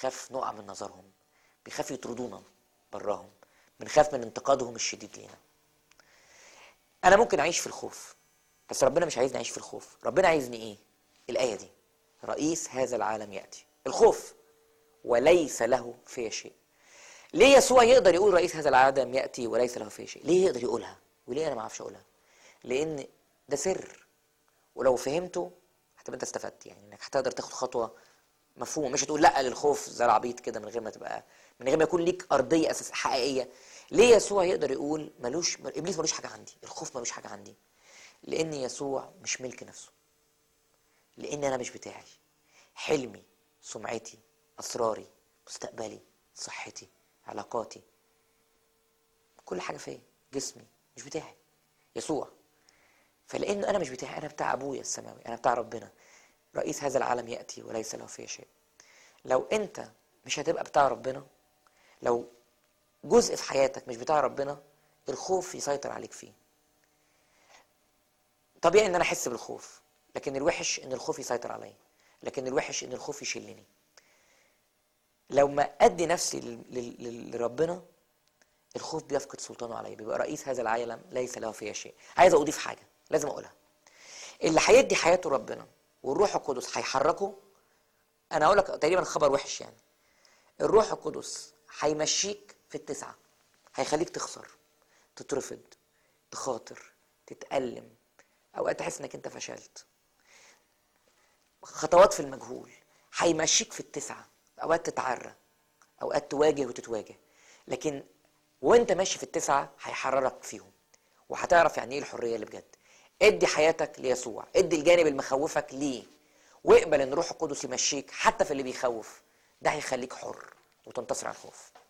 بنخاف نقع من نظرهم بيخاف يطردونا براهم بنخاف من انتقادهم الشديد لينا انا ممكن اعيش في الخوف بس ربنا مش عايزني اعيش في الخوف ربنا عايزني ايه الايه دي رئيس هذا العالم ياتي الخوف وليس له في شيء ليه يسوع يقدر يقول رئيس هذا العالم ياتي وليس له في شيء ليه يقدر يقولها وليه انا ما اعرفش اقولها لان ده سر ولو فهمته هتبقى انت استفدت يعني انك هتقدر تاخد خطوه مفهومه مش هتقول لا للخوف زي العبيط كده من غير ما تبقى من غير ما يكون ليك ارضيه اساس حقيقيه ليه يسوع يقدر يقول ملوش ابليس ملوش حاجه عندي الخوف ملوش حاجه عندي لان يسوع مش ملك نفسه لان انا مش بتاعي حلمي سمعتي اسراري مستقبلي صحتي علاقاتي كل حاجه فيا جسمي مش بتاعي يسوع فلانه انا مش بتاعي انا بتاع ابويا السماوي انا بتاع ربنا رئيس هذا العالم ياتي وليس له فيه شيء لو انت مش هتبقى بتاع ربنا لو جزء في حياتك مش بتاع ربنا الخوف يسيطر عليك فيه طبيعي ان انا احس بالخوف لكن الوحش ان الخوف يسيطر عليا لكن الوحش ان الخوف يشلني لو ما ادي نفسي لل- لل- لربنا الخوف بيفقد سلطانه عليا بيبقى رئيس هذا العالم ليس له فيه شيء عايز اضيف حاجه لازم اقولها اللي هيدي حياته ربنا والروح القدس هيحركه انا هقول لك تقريبا خبر وحش يعني الروح القدس هيمشيك في التسعه هيخليك تخسر تترفض تخاطر تتألم اوقات تحس انك انت فشلت خطوات في المجهول هيمشيك في التسعه اوقات تتعرى اوقات تواجه وتتواجه لكن وانت ماشي في التسعه هيحررك فيهم وهتعرف يعني ايه الحريه اللي بجد ادي حياتك ليسوع ادي الجانب المخوفك ليه واقبل ان روح القدس يمشيك حتى في اللي بيخوف ده هيخليك حر وتنتصر على الخوف